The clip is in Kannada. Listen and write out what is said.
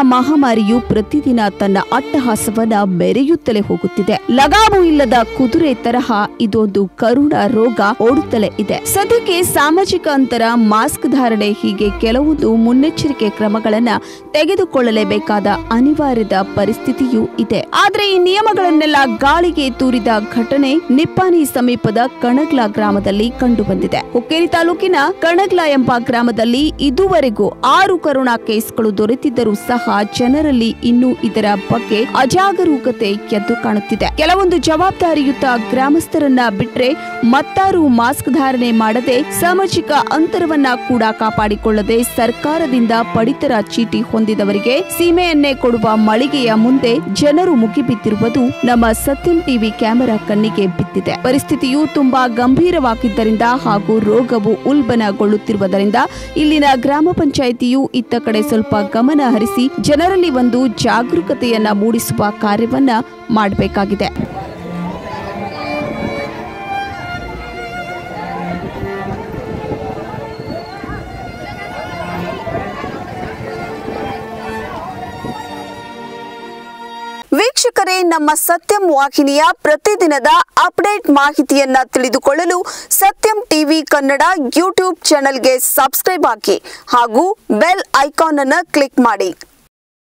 ಮಹಾಮಾರಿಯು ಪ್ರತಿದಿನ ತನ್ನ ಅಟ್ಟಹಾಸವನ್ನ ಮೆರೆಯುತ್ತಲೇ ಹೋಗುತ್ತಿದೆ ಲಗಾಮು ಇಲ್ಲದ ಕುದುರೆ ತರಹ ಇದೊಂದು ಕರುಣ ರೋಗ ಓಡುತ್ತಲೇ ಇದೆ ಸದ್ಯಕ್ಕೆ ಸಾಮಾಜಿಕ ಅಂತರ ಮಾಸ್ಕ್ ಧಾರಣೆ ಹೀಗೆ ಕೆಲವೊಂದು ಮುನ್ನೆಚ್ಚರಿಕೆ ಕ್ರಮಗಳನ್ನ ತೆಗೆದುಕೊಳ್ಳಲೇಬೇಕಾದ ಅನಿವಾರ್ಯದ ಪರಿಸ್ಥಿತಿಯೂ ಇದೆ ಆದ್ರೆ ಈ ನಿಯಮಗಳನ್ನೆಲ್ಲ ಗಾಳಿಗೆ ತೂರಿದ ಘಟನೆ ನಿಪ್ಪಾನಿ ಸಮೀಪದ ಕಣಗ್ಲ ಗ್ರಾಮದಲ್ಲಿ ಕಂಡುಬಂದಿದೆ ಹುಕ್ಕೇರಿ ತಾಲೂಕಿನ ಕಣಗ್ಲ ಎಂಬ ಗ್ರಾಮದಲ್ಲಿ ಇದುವರೆಗೂ ಆರು ಕರೋನಾ ಕೇಸ್ಗಳು ದೊರೆತಿದ್ದರೂ ಸಹ ಜನರಲ್ಲಿ ಇನ್ನೂ ಇದರ ಬಗ್ಗೆ ಅಜಾಗರೂಕತೆ ಎದ್ದು ಕಾಣುತ್ತಿದೆ ಕೆಲವೊಂದು ಜವಾಬ್ದಾರಿಯುತ ಗ್ರಾಮಸ್ಥರನ್ನ ಬಿಟ್ರೆ ಮತ್ತಾರು ಮಾಸ್ಕ್ ಧಾರಣೆ ಮಾಡದೆ ಸಾಮಾಜಿಕ ಅಂತರವನ್ನ ಕೂಡ ಕಾಪಾಡಿಕೊಳ್ಳದೆ ಸರ್ಕಾರದಿಂದ ಪಡಿತರ ಚೀಟಿ ಹೊಂದಿದವರಿಗೆ ಸೀಮೆಯನ್ನೇ ಕೊಡುವ ಮಳಿಗೆಯ ಮುಂದೆ ಜನರು ಮುಗಿಬಿದ್ದಿರುವುದು ನಮ್ಮ ಸತ್ಯಂ ಟಿವಿ ಕ್ಯಾಮೆರಾ ಕಣ್ಣಿಗೆ ಬಿದ್ದಿದೆ ಪರಿಸ್ಥಿತಿಯು ತುಂಬಾ ಗಂಭೀರವಾಗಿದ್ದರಿಂದ ಹಾಗೂ ರೋಗವು ಉಲ್ಬಣಗೊಳ್ಳುತ್ತಿರುವುದರಿಂದ ಇಲ್ಲಿನ ಗ್ರಾಮ ಪಂಚಾಯಿತಿಯು ಇತ್ತ ಕಡೆ ಸ್ವಲ್ಪ ಗಮನ ಹರಿಸಿ ಜನರಲ್ಲಿ ಒಂದು ಜಾಗರೂಕತೆಯನ್ನ ಮೂಡಿಸುವ ಕಾರ್ಯವನ್ನ ಮಾಡಬೇಕಾಗಿದೆ ವೀಕ್ಷಕರೇ ನಮ್ಮ ಸತ್ಯಂ ವಾಹಿನಿಯ ಪ್ರತಿದಿನದ ಅಪ್ಡೇಟ್ ಮಾಹಿತಿಯನ್ನ ತಿಳಿದುಕೊಳ್ಳಲು ಸತ್ಯಂ ಟಿವಿ ಕನ್ನಡ ಯೂಟ್ಯೂಬ್ ಚಾನೆಲ್ಗೆ ಸಬ್ಸ್ಕ್ರೈಬ್ ಹಾಕಿ ಹಾಗೂ ಬೆಲ್ ಐಕಾನ್ ಅನ್ನು ಕ್ಲಿಕ್ ಮಾಡಿ